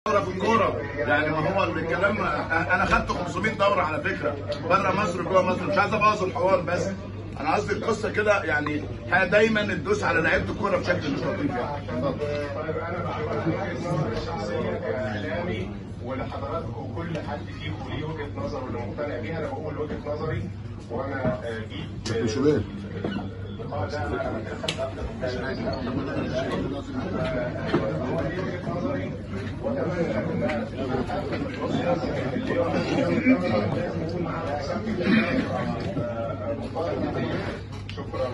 دوره في الكوره يعني ما هو الكلام انا خدت 500 دوره على فكره بره مصر وجوه مصر مش عايز ابوظ الحوار بس انا قصدي القصه كده يعني احنا دايما ندوس على لعيبه الكوره بشكل مش لطيف يعني اتفضل. طيب انا بشكرك الشخصيه كاعلامي ولحضراتكم كل حد فيكم ليه وجهه نظر واللي مقتنع بيها انا بقول وجهه نظري وانا آه، جيت آه، شباب. اللقاء ده انا انا كده خدت اكتر من ثلاث هو دي وجهه نظري واتمنى ان اللي يكون على شكرا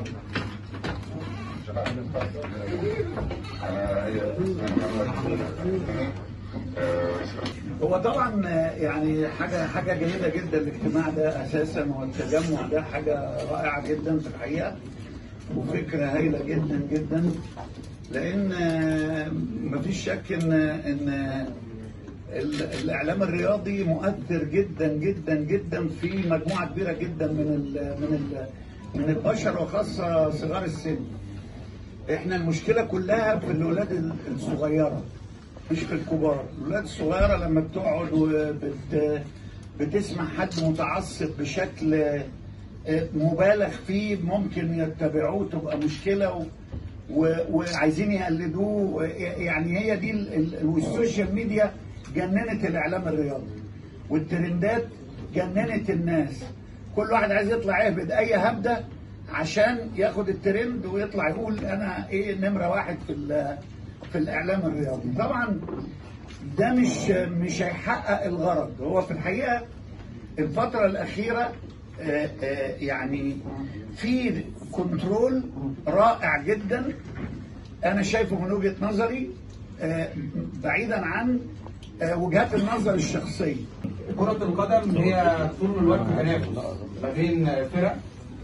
هو طبعا يعني حاجه حاجه جيده جدا الاجتماع ده اساسا والتجمع ده حاجه رائعه جدا في الحقيقه وفكره هايله جدا جدا لان مفيش شك ان ان ال- الاعلام الرياضي مؤثر جدا جدا جدا في مجموعه كبيره جدا من ال من ال من البشر وخاصه صغار السن. احنا المشكله كلها في الاولاد الصغيره مش في الكبار الاولاد الصغيره لما بتقعد وبت بتسمع حد متعصب بشكل آه، مبالغ فيه ممكن يتبعوه تبقى مشكله و... و... وعايزين يقلدوه يعني هي دي ال... ال... والسوشيال ميديا جننت الاعلام الرياضي والترندات جننت الناس كل واحد عايز يطلع يهبد اي هبده عشان ياخد الترند ويطلع يقول انا ايه نمره واحد في ال- في الاعلام الرياضي طبعا ده مش مش هيحقق الغرض هو في الحقيقه الفتره الاخيره آه، آه، يعني في كنترول رائع جدا انا شايفه من وجهه نظري آه، بعيدا عن آه، وجهات النظر الشخصيه كرة القدم هي طول الوقت تنافس ما بين فرق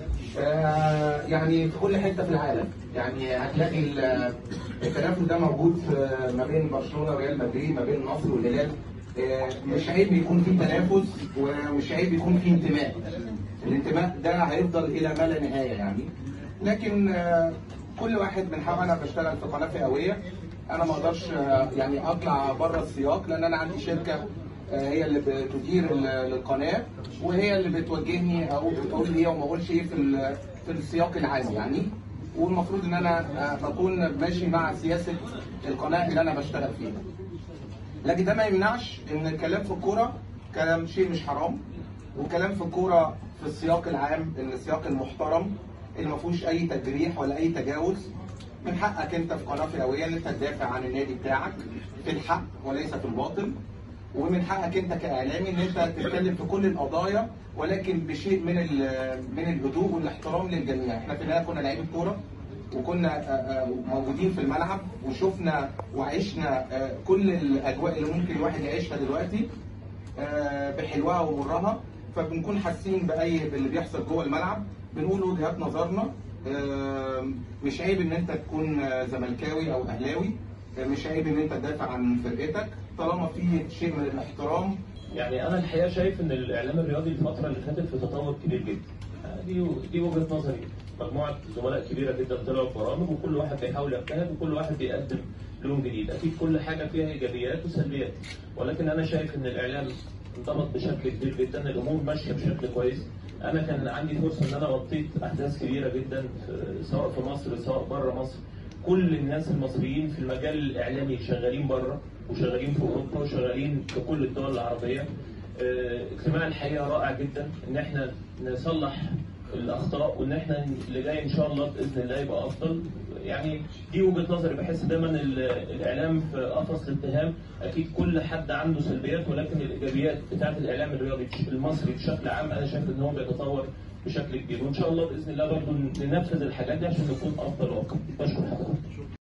آه، يعني في كل حتة في العالم يعني هتلاقي ال- التنافس ده موجود في- ما بين برشلونة وريال مدريد ما بين النصر والهلال آه، مش عيب يكون في تنافس ومش عيب يكون في انتماء الانتماء ده هيفضل إلى ما لا نهاية يعني لكن آه، كل واحد من حقه انا بشتغل في قناه فئويه انا ما اقدرش آه، يعني اطلع بره السياق لان انا عندي شركه آه، هي اللي بتدير ال- القناه وهي اللي بتوجهني او بتقول ايه وما اقولش ايه في ال- في السياق العام يعني والمفروض ان انا آه، بكون ماشي مع سياسه القناه اللي انا بشتغل فيها لكن ده ما يمنعش ان الكلام في الكوره كلام شيء مش حرام وكلام في الكوره في السياق العام ان السياق المحترم اللي ما فيهوش اي تجريح ولا اي تجاوز من حقك انت في قناه فئويه ان انت تدافع عن النادي بتاعك في الحق وليس في الباطل ومن حقك انت كاعلامي ان انت تتكلم في كل القضايا ولكن بشيء من ال- من الهدوء والاحترام للجميع احنا في النهايه كنا لعيبه كوره وكنا آه، آه، موجودين في الملعب وشفنا وعشنا آه، كل الاجواء اللي ممكن الواحد يعيشها دلوقتي آه، بحلوها ومرها فبنكون حاسين باي باللي بيحصل جوه الملعب بنقول وجهات نظرنا آه، مش عيب ان انت تكون آه، زملكاوي او اهلاوي آه، مش عيب ان انت تدافع عن فرقتك طالما في شيء من الاحترام يعني انا الحقيقه شايف ان الاعلام الرياضي الفتره اللي فاتت في تطور كبير جدا آه، دي دي وجهه نظري مجموعه زملاء كبيره جدا طلعوا في برامج وكل واحد بيحاول يجتهد وكل واحد بيقدم لون جديد اكيد كل حاجه فيها ايجابيات وسلبيات ولكن انا شايف ان الاعلام انضبط بشكل كبير جدا الامور ماشيه بشكل كويس انا كان عندي فرصه ان انا غطيت احداث كبيره جدا في سواء في مصر سواء بره مصر كل الناس المصريين في المجال الاعلامي شغالين بره وشغالين في اوروبا وشغالين في كل الدول العربيه آه، اجتماع الحقيقه رائع جدا ان احنا نصلح الاخطاء وان احنا اللي جاي ان شاء الله باذن الله يبقى افضل يعني دي وجهه نظري بحس دايما ال- الاعلام في قفص الاتهام اكيد كل حد عنده سلبيات ولكن الايجابيات بتاعت الاعلام الرياضي المصري بشكل عام انا شايف ان هو بيتطور بشكل كبير وان شاء الله باذن الله برضه ننفذ الحاجات دي عشان نكون افضل وافضل بشكر حضرتك